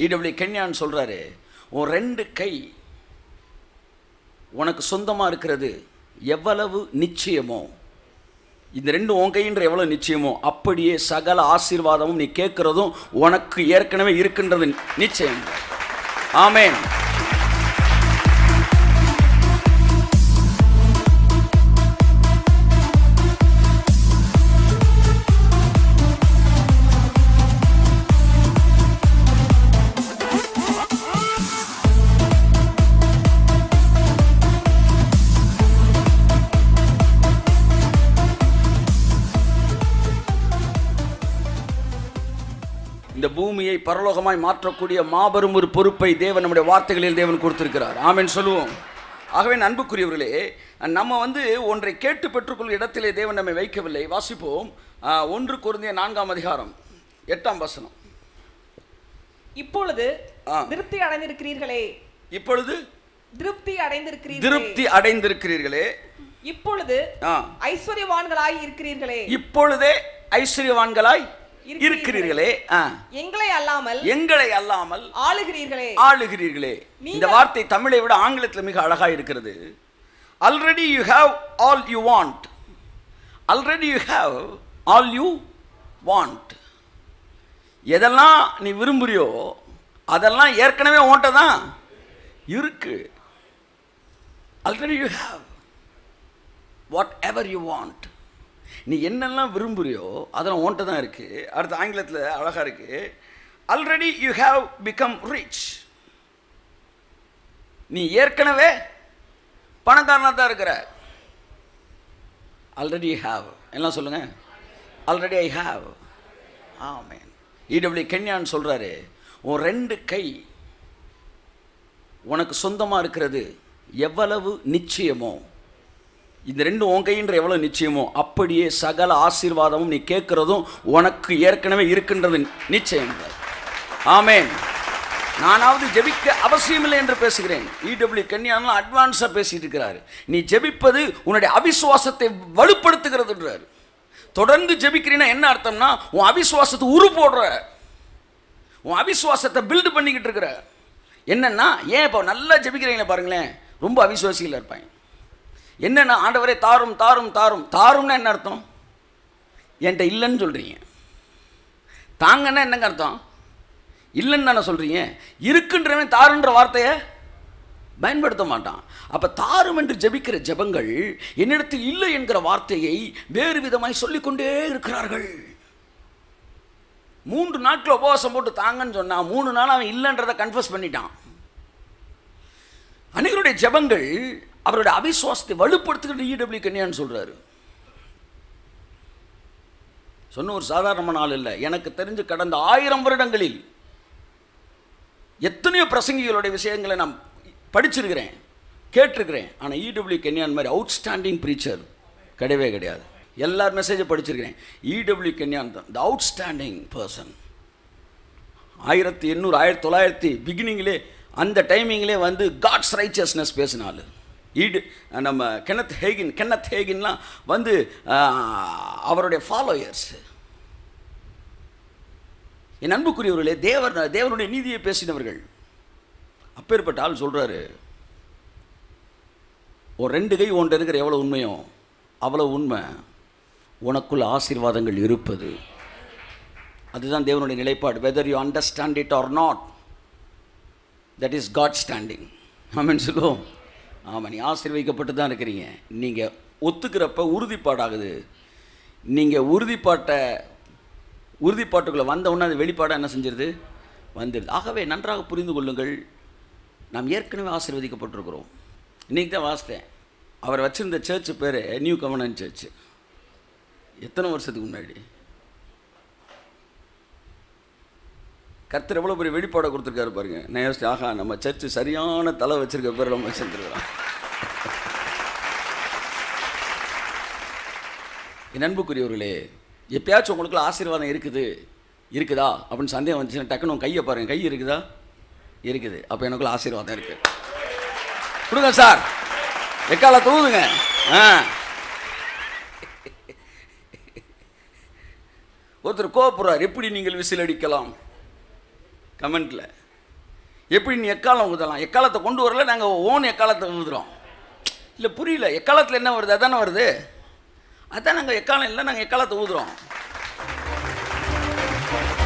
இடபிள்யூ கென்யான்னு சொல்றாரு உன் ரெண்டு கை உனக்கு சொந்தமா இருக்கிறது எவ்வளவு நிச்சயமோ இந்த ரெண்டு உன் கைன்ற எவ்வளவு நிச்சயமோ அப்படியே சகல ஆசீர்வாதமும் நீ கேட்கிறதும் உனக்கு ஏற்கனவே இருக்கின்றது நிச்சயம் ஆமென் இந்த பூமியை பரலோகமாய் மாற்றக்கூடிய மாபெரும் ஒரு பொறுப்பை தேவன் நம்முடைய வார்த்தைகளில் தேவன் கொடுத்திருக்கிறார் ஆமென் சொல்லுவோம் ஆகவே என் அன்புக்குரியவர்களே நம்ம வந்து ஒன்றை கேட்டு பெற்றுக்கொள்ளும் இடத்திலே தேவன் நம்மை வைக்கவில்லை வாசிப்போம் ஆ, ஒன்று குருந்திய நான்காம் அதிகாரம் எட்டாம் வசனம் இப்பொழுது ஆ. திருப்தி அடைந்திருக்கிறீர்களே இப்பொழுது திருப்தி அடைந்திருக்கிறீர்களே திருப்தி அடைந்திருக்கிறீர்களே இப்பொழுது ஆ, ஐஸ்வர்யவான்களாய் இருக்கிறீர்களே இப்பொழுதே ஐஸ்வர்யவான்களாய் இருக்கிறீர்களே. இருக்கிறீர்களே ஆ, எங்களை அல்லாமல் எங்களை அல்லாமல் ஆளுகிறீர்களே ஆளுகிறீர்களே இந்த நீங்கள்- வார்த்தை தமிழை விட ஆங்கிலத்தில் மிக அழகா இருக்கிறது already you have all you want already you have all you want எதெல்லாம் நீ விரும்புறியோ அதெல்லாம் ஏற்கனவே உன்கிட்ட தான் இருக்கு already you have whatever you want நீ என்னெல்லாம் விரும்புறியோ அதெல்லாம் உன்கிட்ட தான் இருக்கு அடுத்து ஆங்கிலத்தில் அழகா இருக்கு already you have become rich நீ ஏற்கனவே பணக்காரனாக தான் இருக்கிற ஆல்ரெடி ஹாவ் எல்லாம் சொல்லுங்க ஆல்ரெடி ஐ ஹாவ் ஆமேன் இடபிள்யூ கென்யான்னு சொல்றாரு உன் ரெண்டு கை உனக்கு சொந்தமா இருக்கிறது எவ்வளவு நிச்சயமோ இந்த ரெண்டு உன் கைன்ற எவ்வளவு நிச்சயமோ அப்படியே சகல ஆசீர்வாதமும் நீ கேட்கிறதும் உனக்கு ஏற்கனவே இருக்கின்றது நிச்சயம் ஆமென் நானாவது ஜெபிக்க அவசியமில்லை என்று பேசுகிறேன் இடபிள்யூ கன்னியானலாம் அட்வான்ஸாக பேசிட்டு இருக்கிறாரு நீ ஜெபிப்பது உன்னுடைய அவிசுவாசத்தை வலுப்படுத்துகிறதுன்றார் தொடர்ந்து ஜெபிக்கிறீன்னா என்ன அர்த்தம்னா உன் அவிசுவாசத்தை உரு போடுற உன் அவிசுவாசத்தை பில்டு பண்ணிக்கிட்டு இருக்கிற என்னன்னா ஏன் இப்போ நல்லா ஜெபிக்கிறீங்களே பாருங்களேன் ரொம்ப அவிசுவாசிகள் இருப்பாங்க என்னன்னா ஆண்டவரே தாரும் தாரும் தாரும் தாரும்னா என்ன அர்த்தம் என்கிட்ட இல்லைன்னு சொல்கிறீங்க தாங்கன்னா என்னங்க அர்த்தம் இல்லைன்னு தானே சொல்கிறீங்க இருக்குன்றவன் தாருன்ற வார்த்தையை பயன்படுத்த மாட்டான் அப்போ தாரும் என்று ஜெபிக்கிற ஜெபங்கள் என்னிடத்தில் இல்லை என்கிற வார்த்தையை வேறு விதமாய் சொல்லிக்கொண்டே இருக்கிறார்கள் மூன்று நாட்கள் உபவாசம் போட்டு தாங்கன்னு சொன்னான் மூணு நாள் அவன் இல்லைன்றதை கன்ஃபஸ் பண்ணிட்டான் அனைவருடைய ஜெபங்கள் அவருடைய அவிசுவாசத்தை வலுப்படுத்துகிற இடபிள்யூ கன்னியான்னு சொல்றாரு சொன்ன ஒரு சாதாரணமான ஆள் இல்லை எனக்கு தெரிஞ்சு கடந்த ஆயிரம் வருடங்களில் எத்தனையோ பிரசங்கிகளுடைய விஷயங்களை நான் படிச்சிருக்கிறேன் கேட்டிருக்கிறேன் ஆனால் இடபிள்யூ கென்யான் மாதிரி அவுட்ஸ்டாண்டிங் ப்ரீச்சர் கிடையவே கிடையாது எல்லார் மெசேஜை படிச்சிருக்கிறேன் இடபிள்யூ கென்யான் தான் த அவுட்ஸ்டாண்டிங் பர்சன் ஆயிரத்தி எண்ணூறு ஆயிரத்தி தொள்ளாயிரத்தி பிகினிங்லே அந்த டைமிங்லே வந்து காட்ஸ் ரைச்சஸ்னஸ் பேசினாள் ஈடு நம்ம கெனத் ஹேகின் கென்னத் ஹேகின்லாம் வந்து ஆஹ், அவருடைய ஃபாலோயர்ஸ் என் அன்புக்குரியவர்களே தேவர் தேவனுடைய நீதியை பேசினவர்கள் அப்பேற்பட்ட ஆள் சொல்றாரு ஒரு ரெண்டு கை ஒன்று இருக்கிற எவ்வளோ உண்மையோ அவ்வளோ உண்மை உனக்குள்ள ஆசீர்வாதங்கள் இருப்பது அதுதான் தேவனுடைய நிலைப்பாடு whether you understand it or not that is God standing amen சொல்லுவோம் ஆமாம் நீ ஆசீர்வதிக்கப்பட்டு தான் இருக்கிறீங்க நீங்கள் ஒத்துக்கிறப்ப உறுதிப்பாடாகுது நீங்கள் உறுதிப்பாட்டை உறுதிப்பாட்டுக்குள்ளே வந்த உடனே அது வெளிப்பாடாக என்ன செஞ்சிருது வந்துடுது ஆகவே நன்றாக புரிந்து கொள்ளுங்கள் நாம் ஏற்கனவே ஆசீர்வதிக்கப்பட்டிருக்கிறோம் இன்றைக்கி தான் வாசித்தேன் அவர் வச்சிருந்த சர்ச் பேர் நியூ கவர்னன் சர்ச் எத்தனை வருஷத்துக்கு முன்னாடி கர்த்தர் எவ்வளோ பெரிய வெளிப்பாடை கொடுத்துருக்காரு பாருங்க நான் யோசிச்சேன் ஆஹா நம்ம சர்ச்சு சரியான தலை வச்சிருக்க பேர் நம்ம வச்சிருக்கிறோம் என் அன்புக்குரியவர்களே எப்பயாச்சும் உங்களுக்குள்ள ஆசீர்வாதம் இருக்குது இருக்குதா அப்படின்னு சந்தேகம் வந்துச்சுன்னா டக்குனு உங்க கையை பாருங்க கை இருக்குதா இருக்குது அப்போ எனக்குள்ள ஆசீர்வாதம் இருக்கு கொடுங்க சார் எக்கால தூதுங்க ஆ ஒருத்தர் கோபப்படுறார் எப்படி நீங்கள் விசில் அடிக்கலாம் கமெண்ட்ல எப்படி நீ எக்காலம் ஊதலாம் எக்காலத்தை கொண்டு வரல நாங்கள் ஓன் எக்காலத்தை ஊதுறோம் இல்லை புரியல எக்காலத்தில் என்ன வருது அதானே வருது அதான் நாங்கள் எக்காலம் இல்லை நாங்கள் எக்காலத்தை ஊதுறோம்